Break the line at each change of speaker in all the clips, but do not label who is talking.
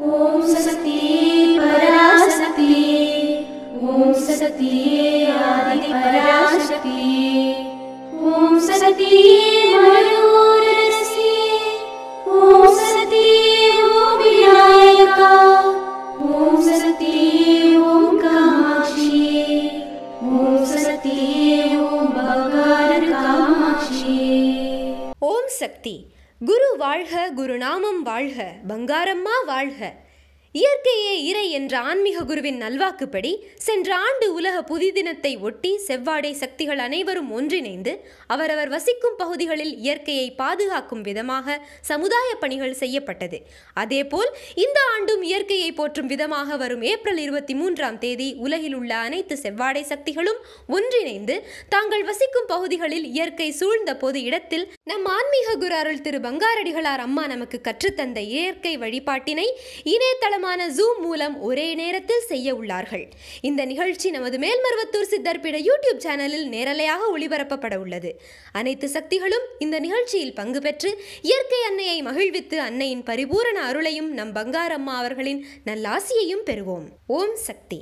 ஓம் சக்தி பராசக்தி ஓம் சக்தி ஆதி பராசக்தி ஓம் சக்தி மயூரசி ஓம் சக்தி ஓம் விநாயகா ஓம் சக்தி ஓம் காமாட்சி ஓம் சக்தி ஓம் பகார காமாட்சி
ஓம் சக்தி குரு வாழ்க குருநாமம் வாழ்க பங்காரம்மா வாழ்க இயற்கையே இறை என்ற ஆன்மீக குருவின் நல்வாக்குப்படி சென்ற ஆண்டு உலக புதி தினத்தை ஒட்டி செவ்வாடை சக்திகள் அனைவரும் ஒன்றிணைந்து அவரவர் வசிக்கும் பகுதிகளில் இயற்கையை பாதுகாக்கும் விதமாக சமுதாய பணிகள் செய்யப்பட்டது அதேபோல் இந்த ஆண்டும் இயற்கையை போற்றும் விதமாக வரும் ஏப்ரல் இருபத்தி மூன்றாம் தேதி உலகில் உள்ள அனைத்து செவ்வாடை சக்திகளும் ஒன்றிணைந்து தாங்கள் வசிக்கும் பகுதிகளில் இயற்கை சூழ்ந்த பொது இடத்தில் நம் ஆன்மீக குரு அருள் திரு பங்காரடிகளார் அம்மா நமக்கு கற்றுத்தந்த இயற்கை வழிபாட்டினை இணையதளமான ஜூம் மூலம் ஒரே நேரத்தில் செய்ய உள்ளார்கள் இந்த நிகழ்ச்சி நமது மேல்மருவத்தூர் சித்தர்பிட யூடியூப் சேனலில் நேரலையாக ஒளிபரப்பப்பட உள்ளது அனைத்து சக்திகளும் இந்த நிகழ்ச்சியில் பங்கு பெற்று இயற்கை அன்னையை மகிழ்வித்து அன்னையின் பரிபூரண அருளையும் நம் பங்காரம்மா அவர்களின் நல்லாசியையும் பெறுவோம் ஓம் சக்தி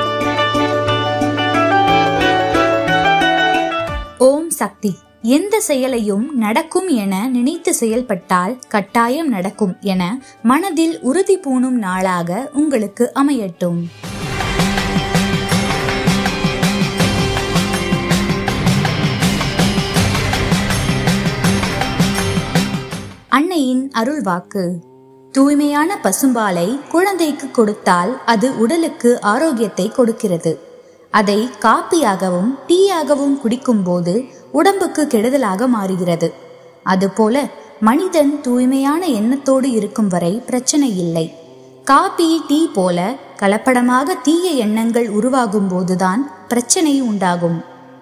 ஓம் சக்தி எந்த செயலையும் நடக்கும் என நினைத்து செயல்பட்டால் கட்டாயம் நடக்கும் என மனதில் உறுதி பூணும் நாளாக உங்களுக்கு அமையட்டும் அன்னையின் அருள் வாக்கு தூய்மையான பசும்பாலை குழந்தைக்கு கொடுத்தால் அது உடலுக்கு ஆரோக்கியத்தை கொடுக்கிறது அதை காப்பியாகவும் டீயாகவும் குடிக்கும்போது உடம்புக்கு கெடுதலாக மாறுகிறது அதுபோல மனிதன் தூய்மையான எண்ணத்தோடு இருக்கும் வரை பிரச்சனை இல்லை காபி டீ போல கலப்படமாக தீய எண்ணங்கள் உருவாகும் போதுதான் பிரச்சனை உண்டாகும்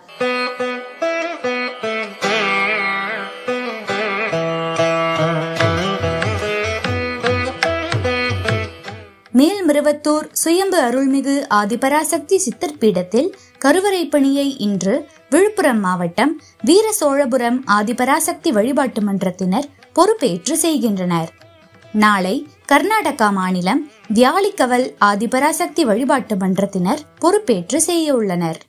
மேல்மிருவத்தூர் சுயம்பு அருள்மிகு ஆதிபராசக்தி சித்தர் பீடத்தில் கருவறை பணியை இன்று விழுப்புரம் மாவட்டம் வீர சோழபுரம் ஆதிபராசக்தி வழிபாட்டு மன்றத்தினர் பொறுப்பேற்று செய்கின்றனர் நாளை கர்நாடகா மாநிலம் வியாழிக்கவல் ஆதிபராசக்தி வழிபாட்டு மன்றத்தினர் பொறுப்பேற்று செய்ய உள்ளனர்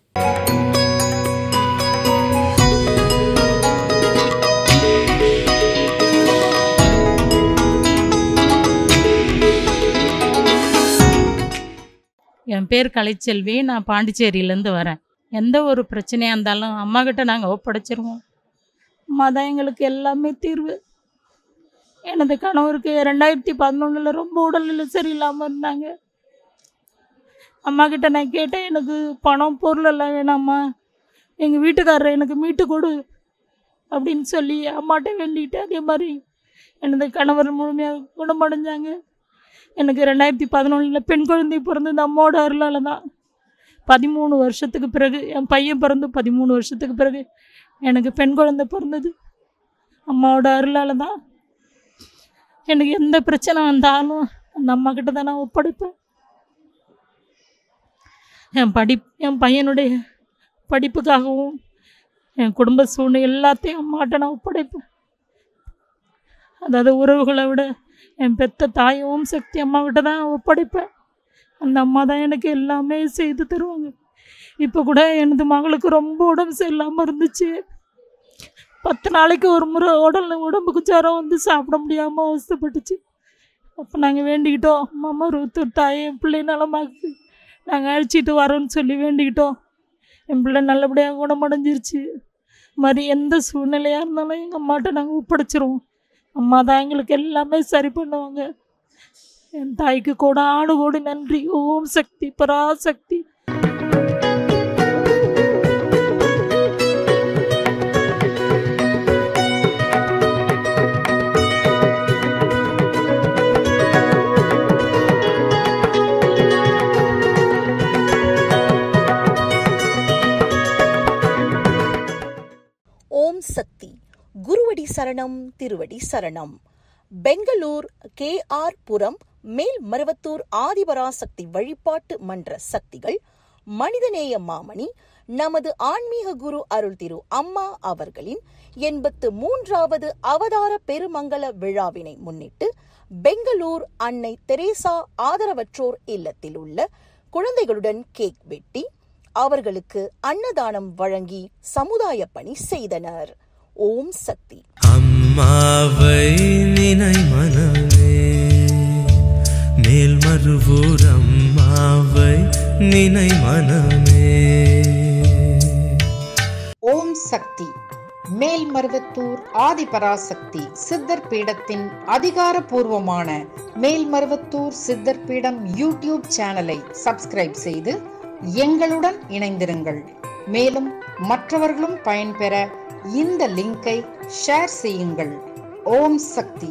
என் பேர் கலைச்செல்வி நான் பாண்டிச்சேரியிலேருந்து வரேன் எந்த ஒரு பிரச்சனையாக இருந்தாலும் அம்மா கிட்ட நாங்கள் ஒப்படைச்சிருவோம் அம்மா தான் எங்களுக்கு எல்லாமே தீர்வு எனது கணவருக்கு ரெண்டாயிரத்தி பதினொன்றில் ரொம்ப உடல்நிலை சரியில்லாமல் இருந்தாங்க அம்மா கிட்ட நான் கேட்டேன் எனக்கு பணம் பொருள் எல்லாம் வேணாம்மா எங்கள் வீட்டுக்காரரை எனக்கு மீட்டு கொடு அப்படின்னு சொல்லி அம்மாட்ட வேண்டிட்டு அதே மாதிரி எனது கணவர் முழுமையாக குணமடைஞ்சாங்க எனக்கு ரெண்டாயிரத்தி பதினொன்றில் பெண் குழந்தை பிறந்தது அம்மாவோட அருளால் தான் பதிமூணு வருஷத்துக்கு பிறகு என் பையன் பிறந்து பதிமூணு வருஷத்துக்கு பிறகு எனக்கு பெண் குழந்தை பிறந்தது அம்மாவோட அருளால் தான் எனக்கு எந்த பிரச்சனை வந்தாலும் அந்த அம்மா கிட்ட தான் நான் ஒப்படைப்பேன் என் படி என் பையனுடைய படிப்புக்காகவும் என் குடும்ப சூழ்நிலை எல்லாத்தையும் அம்மாட்ட நான் ஒப்படைப்பேன் அதாவது உறவுகளை விட என் பெத்த தாயும் சக்தி அம்மாக்கிட்ட தான் ஒப்படைப்பேன் அந்த அம்மா தான் எனக்கு எல்லாமே செய்து தருவாங்க இப்போ கூட எனது மகளுக்கு ரொம்ப உடம்பு சரியில்லாமல் இருந்துச்சு பத்து நாளைக்கு ஒரு முறை உடல் உடம்புக்கு ஜுரம் வந்து சாப்பிட முடியாமல் அவஸ்தைப்பட்டுச்சு அப்போ நாங்கள் வேண்டிக்கிட்டோம் அம்மா ஒருத்தர் தாயை என் பிள்ளை நலமாக்கு நாங்கள் அழைச்சிட்டு வரோன்னு சொல்லி வேண்டிக்கிட்டோம் என் பிள்ளை நல்லபடியாக குணமடைஞ்சிருச்சு மாதிரி எந்த சூழ்நிலையாக இருந்தாலும் எங்கள் அம்மாட்ட நாங்கள் ஒப்படைச்சிருவோம் அம்மா தான் எங்களுக்கு எல்லாமே சரி பண்ணுவாங்க என் தாய்க்கு கூட ஆடு கோடி நன்றி ஓம் சக்தி பராசக்தி
ஓம் சக்தி குருவடி சரணம் திருவடி சரணம் பெங்களூர் கே ஆர் புரம் மேல் மருவத்தூர் ஆதிபராசக்தி வழிபாட்டு மன்ற சக்திகள் மனிதநேய மாமணி நமது ஆன்மீக குரு அருள் திரு அம்மா அவர்களின் எண்பத்து மூன்றாவது அவதார பெருமங்கல விழாவினை முன்னிட்டு பெங்களூர் அன்னை தெரேசா ஆதரவற்றோர் இல்லத்தில் உள்ள குழந்தைகளுடன் கேக் வெட்டி அவர்களுக்கு அன்னதானம் வழங்கி சமுதாய பணி செய்தனர் ஓம் சக்தி
அம்மாவை நினை மனமே மேல் மறுவூர் அம்மாவை நினை மனமே
ஓம் சக்தி மேல்மருவத்தூர் ஆதிபராசக்தி சித்தர் பீடத்தின் அதிகாரப்பூர்வமான மேல்மருவத்தூர் சித்தர் பீடம் யூடியூப் சேனலை சப்ஸ்கிரைப் செய்து எங்களுடன் இணைந்திருங்கள் மேலும் மற்றவர்களும் பயன்பெற இந்த லிங்கை ஷேர் செய்யுங்கள் ஓம் சக்தி